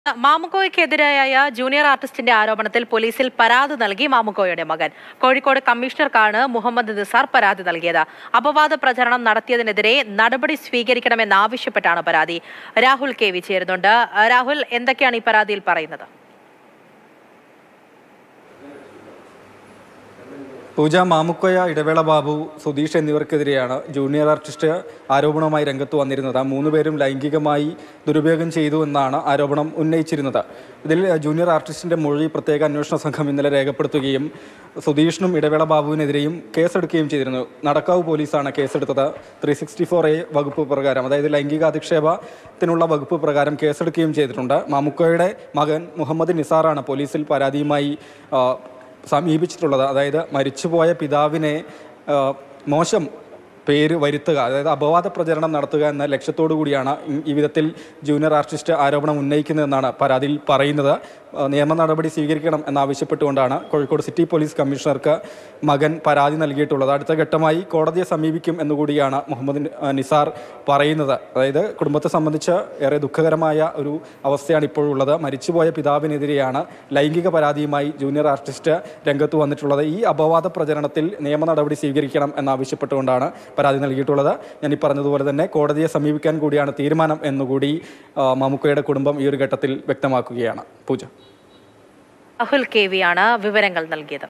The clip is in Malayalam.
മാമുക്കോയ്ക്കെതിരായ ജൂനിയർ ആർട്ടിസ്റ്റിന്റെ ആരോപണത്തിൽ പോലീസിൽ പരാതി നൽകി മാമുക്കോയുടെ മകൻ കോഴിക്കോട് കമ്മീഷണർക്കാണ് മുഹമ്മദ് നിസാർ പരാതി നൽകിയത് അപവാദ പ്രചരണം നടത്തിയതിനെതിരെ നടപടി സ്വീകരിക്കണമെന്നാവശ്യപ്പെട്ടാണ് പരാതി രാഹുൽ കെ വി ചേരുന്നുണ്ട് രാഹുൽ എന്തൊക്കെയാണ് ഈ പരാതിയിൽ പറയുന്നത് പൂജ മാമുക്കോയ ഇടവേള ബാബു സുധീഷ് എന്നിവർക്കെതിരെയാണ് ജൂനിയർ ആർട്ടിസ്റ്റ് ആരോപണവുമായി രംഗത്ത് വന്നിരുന്നത് ആ മൂന്ന് പേരും ലൈംഗികമായി ദുരുപയോഗം ചെയ്തു എന്നാണ് ആരോപണം ഉന്നയിച്ചിരുന്നത് ഇതിൽ ജൂനിയർ ആർട്ടിസ്റ്റിന്റെ മൊഴി പ്രത്യേക അന്വേഷണ സംഘം ഇന്നലെ രേഖപ്പെടുത്തുകയും സുധീഷിനും ഇടവേള ബാബുവിനെതിരെയും കേസെടുക്കുകയും ചെയ്തിരുന്നു നടക്കാവ് പോലീസാണ് കേസെടുത്തത് ത്രീ സിക്സ്റ്റി ഫോർ എ വകുപ്പ് പ്രകാരം അതായത് ലൈംഗിക അധിക്ഷേപത്തിനുള്ള വകുപ്പ് പ്രകാരം കേസെടുക്കുകയും ചെയ്തിട്ടുണ്ട് മാമുക്കോയുടെ മകൻ മുഹമ്മദ് നിസാറാണ് പോലീസിൽ പരാതിയുമായി ആ, സമീപിച്ചിട്ടുള്ളത് അതായത് മരിച്ചുപോയ പിതാവിനെ ആ, മോശം പേര് വരുത്തുക അതായത് അപവാദ പ്രചരണം നടത്തുക എന്ന ലക്ഷ്യത്തോടു കൂടിയാണ് ഈ- ഈ വിധത്തിൽ ജൂനിയർ ആർട്ടിസ്റ്റ് ആരോപണം ഉന്നയിക്കുന്നതെന്നാണ് പരാതിയിൽ പറയുന്നത് ആ, നിയമ നടപടി സ്വീകരിക്കണം എന്നാവശ്യപ്പെട്ടുകൊണ്ടാണ് കോഴിക്കോട് സിറ്റി പോലീസ് കമ്മീഷണർക്ക് മകൻ പരാതി നൽകിയിട്ടുള്ളത് അടുത്ത ഘട്ടമായി കോടതിയെ സമീപിക്കും എന്നുകൂടിയാണ് മുഹമ്മദ് നി- ആ, നിസാർ പറയുന്നത് അതായത് കുടുംബത്തെ സംബന്ധിച്ച് ഏറെ ദുഃഖകരമായ ഒരു അവസ്ഥയാണ് ഇപ്പോഴുള്ളത് മരിച്ചുപോയ പിതാവിനെതിരെയാണ് ലൈംഗിക പരാതിയുമായി ജൂനിയർ ആർട്ടിസ്റ്റ് രംഗത്ത് വന്നിട്ടുള്ളത് ഈ അപവാദ പ്രചരണത്തിൽ നിയമ നടപടി സ്വീകരിക്കണം എന്നാവശ്യപ്പെട്ടുകൊണ്ടാണ് പരാതി നൽകിയിട്ടുള്ളത് ഞാൻ ഈ പറഞ്ഞതുപോലെ തന്നെ കോടതിയെ സമീപിക്കാൻ കൂടിയാണ് തീരുമാനം എന്നുകൂടി ആ, മമുക്കയുടെ കുടുംബം ഈ ഒരു ഘട്ടത്തിൽ വ്യക്തമാക്കുകയാണ് പൂജ രാഹുൽ കെ വി ആണ് വിവരങ്ങൾ നൽകിയത്